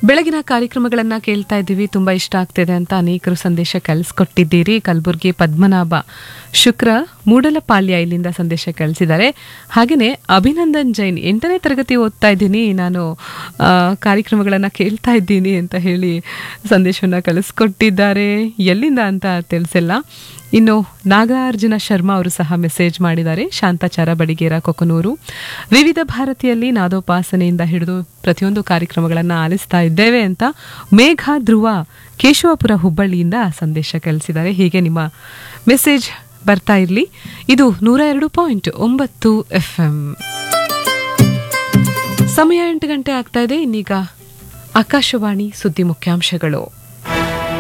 ಬೆಳಗಿನ ಕಾರ್ಯಕ್ರಮಗಳನ್ನ ಕೇಳ್ತಾ ಇದ್ದೀವಿ ತುಂಬಾ ಇಷ್ಟ ಆಗ್ತಿದೆ ಅಂತ ಅನೇಕರು ಸಂದೇಶ ಕಳಿಸ್ಕೊಟ್ಟಿದ್ದೀರಿ ಕಲಬುರ್ಗಿ ಪದ್ಮನಾಭ ಶುಕ್ರ ಮೂಡಲಪಾಳ್ಯ ಇಲ್ಲಿಂದ ಸಂದೇಶ ಕಳಿಸಿದ್ದಾರೆ ಹಾಗೆಯೇ ಅಭಿನಂದನ್ ಜೈನ್ ಎಂಟನೇ ತರಗತಿ ಓದ್ತಾ ಇದ್ದೀನಿ ನಾನು ಆ, ಕಾರ್ಯಕ್ರಮಗಳನ್ನ ಕೇಳ್ತಾ ಇದ್ದೀನಿ ಅಂತ ಹೇಳಿ ಸಂದೇಶವನ್ನ ಕಳಿಸ್ಕೊಟ್ಟಿದ್ದಾರೆ ಎಲ್ಲಿಂದ ಅಂತ ತಿಳಿಸಿಲ್ಲ ಇನ್ನು ನಾಗಾರ್ಜುನ ಶರ್ಮಾ ಅವರು ಸಹ ಮೆಸೇಜ್ ಮಾಡಿದ್ದಾರೆ ಶಾಂತಾಚಾರ ಬಡಿಗೇರ ಕೊಕನೂರು ವಿವಿಧ ಭಾರತಿಯಲ್ಲಿ ನಾದೋಪಾಸನೆಯಿಂದ ಹಿಡಿದು ಪ್ರತಿಯೊಂದು ಕಾರ್ಯಕ್ರಮಗಳನ್ನು ಆಲಿಸ್ತಾ ಇದ್ದೇವೆ ಅಂತ ಮೇಘ ಧ್ರುವ ಕೇಶವಪುರ ಹುಬ್ಬಳ್ಳಿಯಿಂದ ಸಂದೇಶ ಕಳಿಸಿದ್ದಾರೆ ಹೀಗೆ ನಿಮ್ಮ ಮೆಸೇಜ್ ಬರ್ತಾ ಇರಲಿ ಇದು ನೂರ ಎರಡು ಪಾಯಿಂಟ್ ಒಂಬತ್ತು ಎಫ್ ಎಂ ಸಮಯ ಎಂಟು ಗಂಟೆ ಆಗ್ತಾ ಇದೆ ಇನ್ನೀಗ ಆಕಾಶವಾಣಿ ಸುದ್ದಿ ಮುಖ್ಯಾಂಶಗಳು